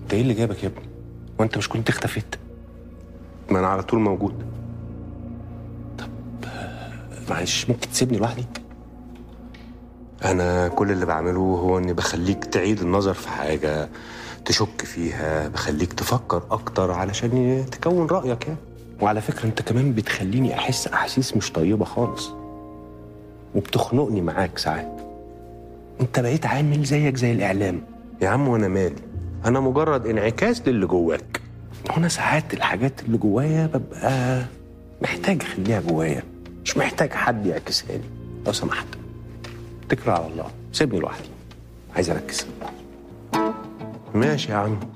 انت ايه اللي جابك يا ابني وانت مش كنت اختفيت ما انا على طول موجود طب آه، معلش ممكن تسيبني لوحدي انا كل اللي بعمله هو اني بخليك تعيد النظر في حاجه تشك فيها بخليك تفكر اكتر علشان تكون رايك يعني وعلى فكره انت كمان بتخليني احس احاسيس مش طيبه خالص وبتخنقني معاك ساعات انت بقيت عامل زيك زي الاعلام يا عم وانا مالي انا مجرد انعكاس للي جواك وانا ساعات الحاجات اللي جوايا ببقى محتاج اخليها جوايا مش محتاج حد يعكسها لي لو سمحت اتكل على الله سيبني لوحدي عايز اركز ماشي يا عم